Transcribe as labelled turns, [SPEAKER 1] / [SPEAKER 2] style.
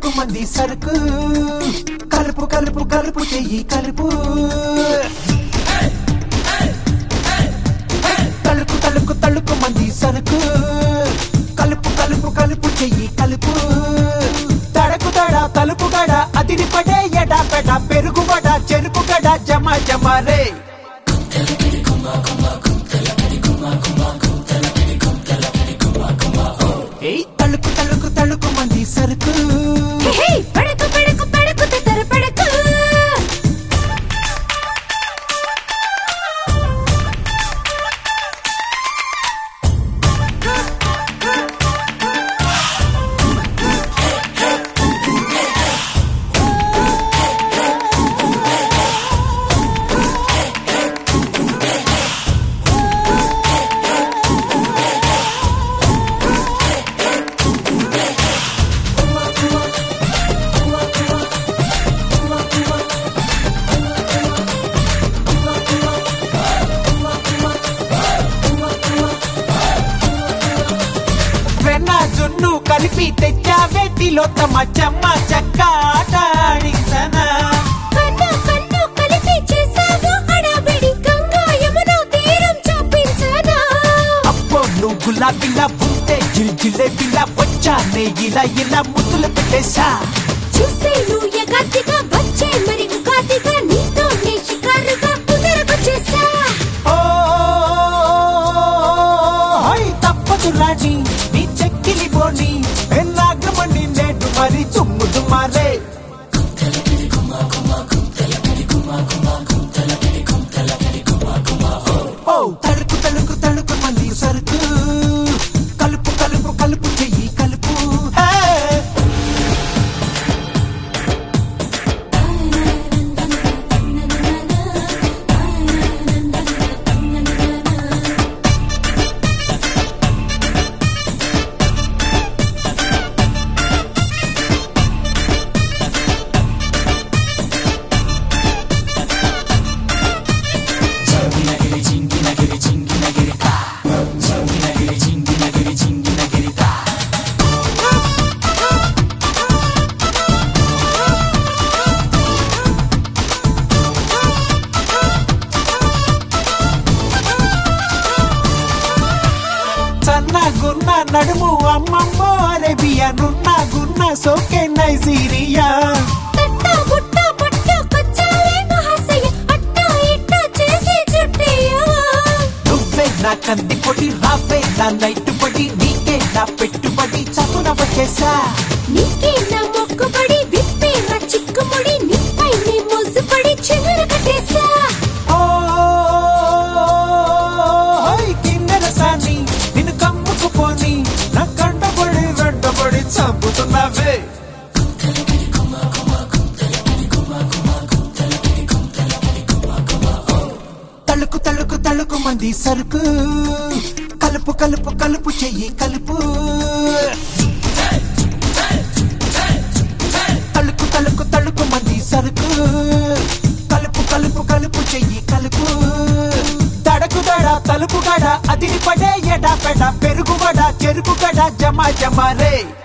[SPEAKER 1] తళుకు మంది సరుకు కలుపు కలుపు కలుపు చెయ్యి కలుపు తళుకు తళుకు తళుకు మంది సరుకు కలుపు కలుపు కలుపు చెయ్యి కలుపు తడకు తడ కలుపు గడ అదిరి పడే ఎడా పెడ పెరుగు వడ చెరుకు గడ జమ జమ రే ఏయ్ తళుకు తళుకు తళుకు మంది సరుకు
[SPEAKER 2] హే పడకు పడకు పడకు తర పడకు
[SPEAKER 1] వెన్న జున్ను కలిపి తెచ్చావే తిలోత్తమ చెమ్మ చెక్క ఆట ఆడించనా
[SPEAKER 2] కన్ను కన్ను కలిపి చేసావు హడావిడి గంగా యమున తీరం చూపించనా
[SPEAKER 1] అప్పో నువ్వు గులాబీలా ఉంటే జిల్ జిలేబీలా వచ్చానే ఇలా ఇలా ముద్దులు పెట్టేశా
[SPEAKER 2] చూసే నువ్వు ఎగాదిగా వచ్చే మరి ఉగాదిగా నీతో నే షికారుగా కుదరకు చేసా
[SPEAKER 1] ఓ హై తప్పదు రాణి నీ చెక్కిలి పోని ఎన్నాగమని నేడు మరి చుమ్ము దుమారే ఓ తడుకు తడుకు తడుకు మళ్ళీ సరుకు కలుపు కలుపు కలుపు చెయ్యి కలుపు హే సన్న గున్న నడుము అమ్మమ్మ అరేబియా నున్న గున్న సోకే నైజీరియా
[SPEAKER 2] తట్ట బుట్ట పట్ట పచ్చాలే మహాశయ అట్ట ఇట్ట చేసి చుట్టయ్యా
[SPEAKER 1] నువ్వే నా కంది పొడి రావే నా నైట్ పొడి నీకే నా పెట్టుబడి చదున వచ్చేసా
[SPEAKER 2] నీకే నా మొక్కుబడి విప్పే నా చిక్కుముడి నీపై నీ మోసుపడి చిగురు కట్టేసా
[SPEAKER 1] ఓ హోయ్ కిన్నెర సాని నిన్ను కమ్ముకుపోని నా కంటబడి వెంటబడి చంపుతున్నావే తలుకు తలుకు తలుకు మంది సరుకు కలుపు కలుపు కలుపు చెయ్యి కలుపు తలుకు తలుకు తలుకు మంది సరుకు కలుపు కలుపు కలుపు చెయ్యి కలుపు తడకు దడ తలుపు గడ అదిరి పడే ఎడా పెడ పెరుగు వడ చెరుకు గడ జమ జమ రే